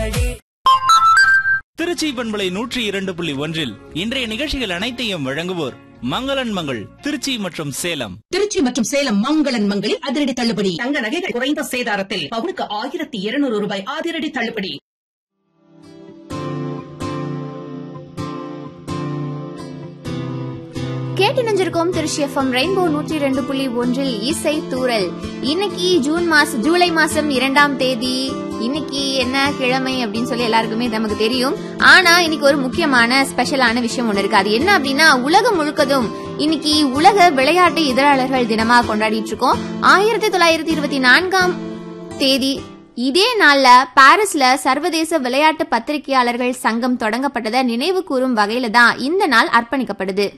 திருச்சி பண்பலை நூற்றி இரண்டு புள்ளி ஒன்றில் இன்றைய நிகழ்ச்சிகள் அனைத்தையும் வழங்குவோர் மங்களன் மங்கள் திருச்சி மற்றும் சேலம் திருச்சி மற்றும் சேலம் மங்களன் மங்களில் அதிரடி தள்ளுபடி தங்க நகைகள் குறைந்த சேதாரத்தில் பவுனுக்கு ஆயிரத்தி இருநூறு ரூபாய் அதிரடி தள்ளுபடி கேட்டு நினைஞ்சிருக்கோம் திருச்சி எஃப்எம் ரெயின்போ நூற்றி ரெண்டு புள்ளி ஒன்றில் இசை தூரல் இன்னைக்கு ஜூன் மாசம் ஜூலை மாசம் இரண்டாம் தேதி இன்னைக்கு என்ன கிழமை அப்படின்னு சொல்லி எல்லாருக்குமே நமக்கு தெரியும் ஆனா இன்னைக்கு ஒரு முக்கியமான ஸ்பெஷலான விஷயம் ஒண்ணு இருக்கு அது என்ன அப்படின்னா உலகம் முழுக்கதும் இன்னைக்கு உலக விளையாட்டு இதழாளர்கள் தினமா கொண்டாடிட்டு இருக்கோம் ஆயிரத்தி தொள்ளாயிரத்தி இருபத்தி நான்காம் தேதி இதே நாள்ல பாரிஸ்ல சர்வதேச விளையாட்டு பத்திரிகையாளர்கள் சங்கம் தொடங்கப்பட்டதை நினைவு கூறும் வகையில தான் இந்த நாள் அர்ப்பணிக்கப்படுது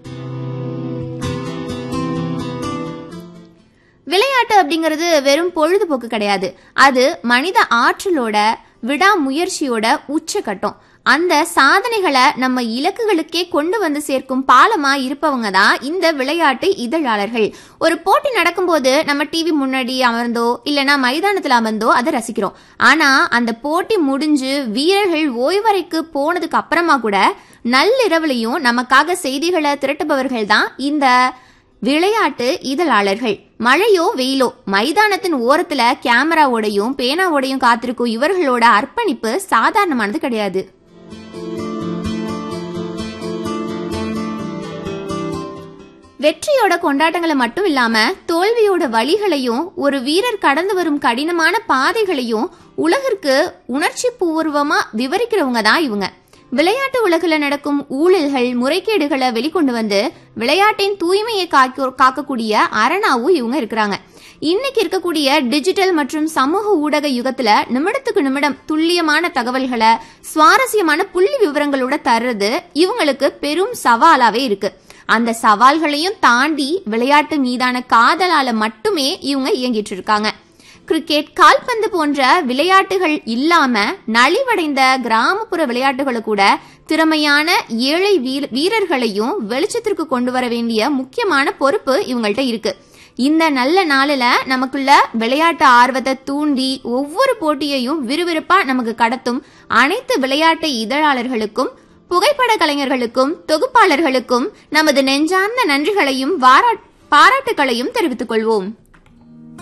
விளையாட்டு அப்படிங்கிறது வெறும் பொழுதுபோக்கு கிடையாது அது மனித ஆற்றலோட விடாமுயற்சியோட உச்சக்கட்டம் அந்த சாதனைகளை நம்ம இலக்குகளுக்கே கொண்டு வந்து சேர்க்கும் பாலமா இருப்பவங்க தான் இந்த விளையாட்டு இதழாளர்கள் ஒரு போட்டி நடக்கும்போது நம்ம டிவி முன்னாடி அமர்ந்தோ இல்லனா மைதானத்துல அமர்ந்தோ அதை ரசிக்கிறோம் ஆனா அந்த போட்டி முடிஞ்சு வீரர்கள் ஓய்வறைக்கு போனதுக்கு அப்புறமா கூட நள்ளிரவுலையும் நமக்காக செய்திகளை திரட்டுபவர்கள் தான் இந்த விளையாட்டு இதழாளர்கள் மழையோ வெயிலோ மைதானத்தின் ஓரத்துல கேமராவோடையும் பேனாவோடையும் காத்திருக்கும் இவர்களோட அர்ப்பணிப்பு சாதாரணமானது கிடையாது வெற்றியோட கொண்டாட்டங்களை மட்டும் இல்லாம தோல்வியோட வழிகளையும் ஒரு வீரர் கடந்து வரும் கடினமான பாதைகளையும் உலகிற்கு உணர்ச்சி பூர்வமா விவரிக்கிறவங்க தான் இவங்க விளையாட்டு உலகில் நடக்கும் ஊழல்கள் முறைகேடுகளை வெளிக்கொண்டு வந்து விளையாட்டின் தூய்மையை காக்க- காக்கக்கூடிய அரணாவும் இவங்க இருக்கிறாங்க இன்னைக்கு இருக்கக்கூடிய டிஜிட்டல் மற்றும் சமூக ஊடக யுகத்துல நிமிடத்துக்கு நிமிடம் துல்லியமான தகவல்களை சுவாரஸ்யமான புள்ளி விவரங்களோட தர்றது இவங்களுக்கு பெரும் சவாலாவே இருக்கு அந்த சவால்களையும் தாண்டி விளையாட்டு மீதான காதலால மட்டுமே இவங்க இயங்கிட்டு இருக்காங்க கிரிக்கெட் கால்பந்து போன்ற விளையாட்டுகள் இல்லாம நலிவடைந்த கிராமப்புற விளையாட்டுகளை கூட திறமையான ஏழை வீர- வீரர்களையும் வெளிச்சத்திற்கு கொண்டு வர வேண்டிய முக்கியமான பொறுப்பு இவங்கள்ட்ட இருக்கு இந்த நல்ல நாளில நமக்குள்ள விளையாட்டு ஆர்வத்தை தூண்டி ஒவ்வொரு போட்டியையும் விறுவிறுப்பா நமக்கு கடத்தும் அனைத்து விளையாட்டு இதழாளர்களுக்கும் புகைப்பட கலைஞர்களுக்கும் தொகுப்பாளர்களுக்கும் நமது நெஞ்சார்ந்த நன்றிகளையும் வாரா- பாராட்டுகளையும் தெரிவித்துக் கொள்வோம்